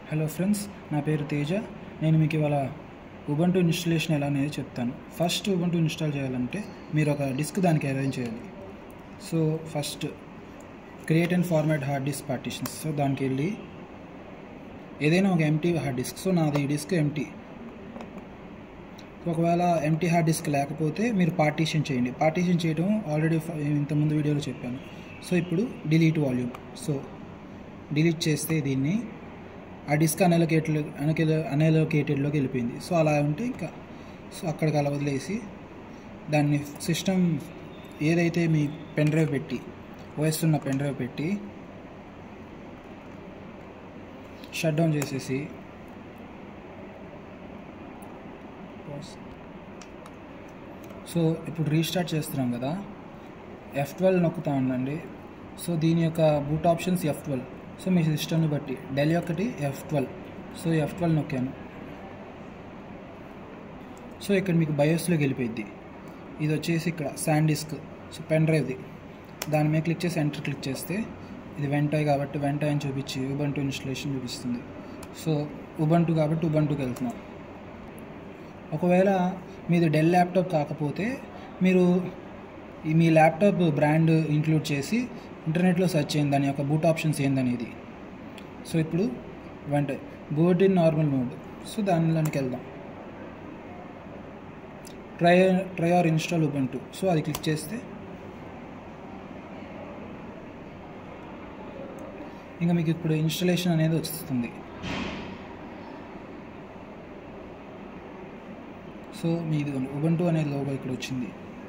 hello friends నా పేరు తేజ నేను మీకు ఇవాళ ఉబంటు ఇన్స్టలేషన్ ఎలా అనేది చెప్తాను ఫస్ట్ ఉబంటు ఇన్స్టాల్ చేయాలంటే మీరు ఒక డిస్క్ దానికి అరేంజ్ చేయాలి so first create and format hard disk partitions so దానికి వెళ్ళి ఏదైనా ఒక ఎంటీ హార్డ్ డిస్క్ సో నాది ఈ డిస్క్ ఎంటీ ఒకవేళ ఎంటీ హార్డ్ డిస్క్ లేకపోతే మీరు పార్టీషన్ చేయండి పార్టీషన్ చేయడం ఆల్రెడీ ఇంతకుముందు వీడియోలో చెప్పాను సో ఇప్పుడు డిలీట్ వాల్యూమ్ సో డిలీట్ చేస్తే దీన్ని ఆ డిస్క్ అనలోకేటెడ్ అనకెల అనలోకేటెడ్లోకి వెళ్ళిపోయింది సో అలా ఉంటే ఇంకా సో అక్కడికి అలా వదిలేసి దాన్ని సిస్టమ్ ఏదైతే మీ పెన్ డ్రైవ్ పెట్టి ఓఎస్ ఉన్న పెన్ డ్రైవ్ పెట్టి షట్ డౌన్ చేసేసి సో ఇప్పుడు రీస్టార్ట్ చేస్తున్నాం కదా ఎఫ్ ట్వెల్వ్ నొక్కుతా ఉండండి సో దీని యొక్క boot options F twelve so మీ సిస్టమ్ని బట్టి డెల్ ఒకటి F twelve so F twelve నొక్కాను సో ఇక్కడ మీకు బయోస్లోకి వెళ్ళిపోయింది ఇది వచ్చేసి ఇక్కడ శాండ్ డిస్క్ సో పెన్ డ్రైవ్ది దాని మీద క్లిక్ చేసి ఎంటర్ క్లిక్ చేస్తే ఇది వెంటాయ్ కాబట్టి వెంటాయ్ అని చూపించి ఉబంటు ఇన్స్టలేషన్ చూపిస్తుంది సో ఉబంటు కాబట్టి ఉబంటుకి వెళ్తున్నాం ఒకవేళ మీది డెల్ ల్యాప్టాప్ కాకపోతే మీరు ఈ మీ ల్యాప్టాప్ బ్రాండ్ ఇంక్లూడ్ చేసి ఇంటర్నెట్లో సెర్చ్ చేయండి దాని యొక్క బూట్ ఆప్షన్స్ ఏందనేది సో ఇప్పుడు వెంట boot in normal mode so దానిలోనికి వెళ్దాం try try or install Ubuntu so అది క్లిక్ చేస్తే ఇంకా మీకు ఇప్పుడు ఇన్స్టలేషన్ అనేది వస్తుంది సో మీది ఉబంటు అనే లోగో ఇక్కడ వచ్చింది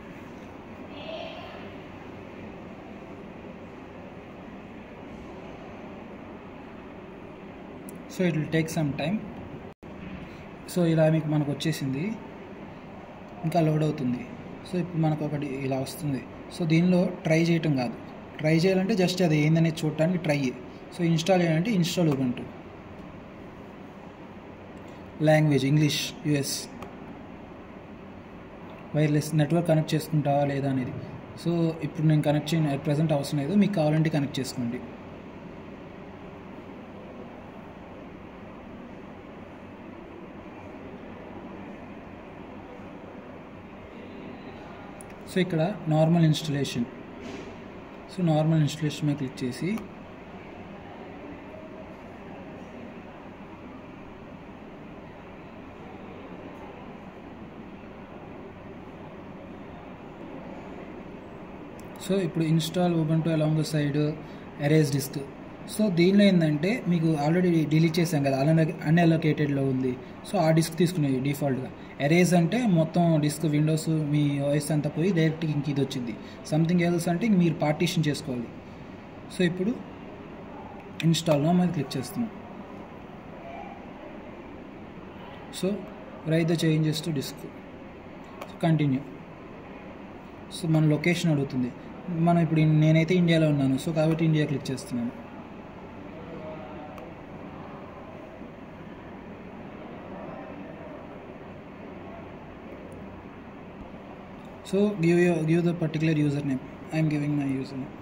so it will take some time so ఇలా మీకు మనకు వచ్చేసింది ఇంకా లోడ్ అవుతుంది సో ఇప్పుడు మనకు ఒకటి ఇలా వస్తుంది సో దీనిలో ట్రై చేయటం కాదు ట్రై చేయాలంటే జస్ట్ అది ఏందనేది చూడటానికి ట్రై సో ఇన్స్టాల్ చేయాలంటే install Ubuntu language English US wireless network connect చేసుకుంటావా లేదా అనేది సో ఇప్పుడు నేను కనెక్ట్ చేయను ప్రజెంట్ అవసరం లేదు మీకు కావాలంటే కనెక్ట్ చేసుకోండి సో ఇక్కడ normal installation so normal installation మీద క్లిక్ చేసి సో ఇప్పుడు install Ubuntu along the side erase disk so దీనిలో ఏంటంటే మీకు ఆల్రెడీ డిలీట్ చేశాం కదా అన్ అన్అలొకేటెడ్లో ఉంది సో ఆ డిస్క్ తీసుకునేది డిఫాల్ట్గా ఎరేజ్ అంటే మొత్తం డిస్క్ విండోస్ మీ వాయిస్ అంతా పోయి డైరెక్ట్గా ఇంక ఇది వచ్చింది సంథింగ్ ఎల్స్ అంటే ఇంక మీరు పార్టీషన్ చేసుకోవాలి సో ఇప్పుడు ఇన్స్టాల్లో మీద క్లిక్ చేస్తున్నాం so write the changes to disk continue so మన లొకేషన్ అడుగుతుంది మనం ఇప్పుడు నేనైతే ఇండియాలో ఉన్నాను సో కాబట్టి ఇండియా క్లిక్ చేస్తున్నాను so give you give the particular user name I'm giving my user name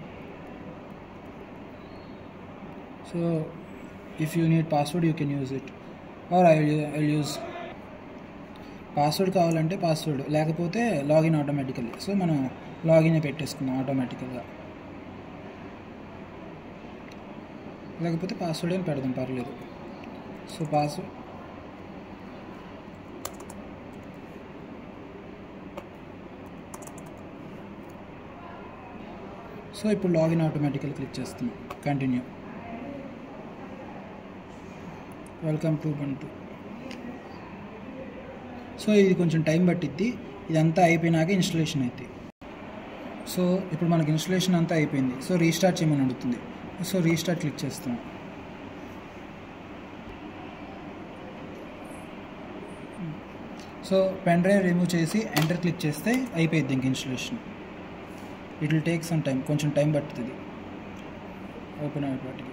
so if you need password you can use it or I I use password కావాలంటే password లేకపోతే login automatically so మనం login పెట్టేసుకుందాం ఆటోమేటికల్గా లేకపోతే password అని పెడదాం పర్లేదు so password so ఇప్పుడు లాగిన్ ఆటోమేటికల్ క్లిక్ చేస్తున్నాం continue welcome to Ubuntu so ఇది కొంచెం టైం పట్టిద్ది ఇదంతా అయిపోయినాక ఇన్స్టలేషన్ అవుతుంది సో ఇప్పుడు మనకి ఇన్స్టలేషన్ అంతా అయిపోయింది సో రీస్టార్ట్ చేయమని అడుగుతుంది సో రీస్టార్ట్ క్లిక్ చేస్తున్నాం సో పెన్ డ్రైవ్ రిమూవ్ చేసి ఎంటర్ క్లిక్ చేస్తే అయిపోయింది ఇంక installation it will take some time కొంచెం టైం పడుతుంది ఓపెన్ అయ్యే వాటికి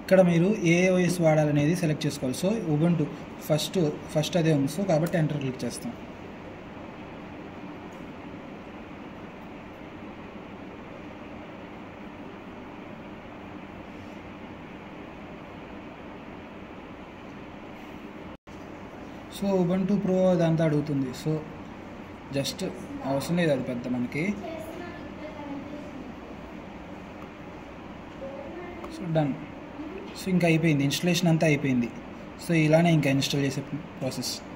ఇక్కడ మీరు ఏ ఓఎస్ వాడాలనేది సెలెక్ట్ చేసుకోవాలి సో ఉబంటు ఫస్ట్ ఫస్ట్ అదే ఉంది సో కాబట్టి ఎంటర్ క్లిక్ చేస్తాం సో ఉబంటు ప్రో అదంతా అడుగుతుంది సో జస్ట్ అవసరం లేదు అది పెద్ద మనకి సో డన్ సో ఇంకా అయిపోయింది ఇన్స్టలేషన్ అంతా అయిపోయింది సో ఇలానే ఇంకా ఇన్స్టాల్ చేసే ప్రాసెస్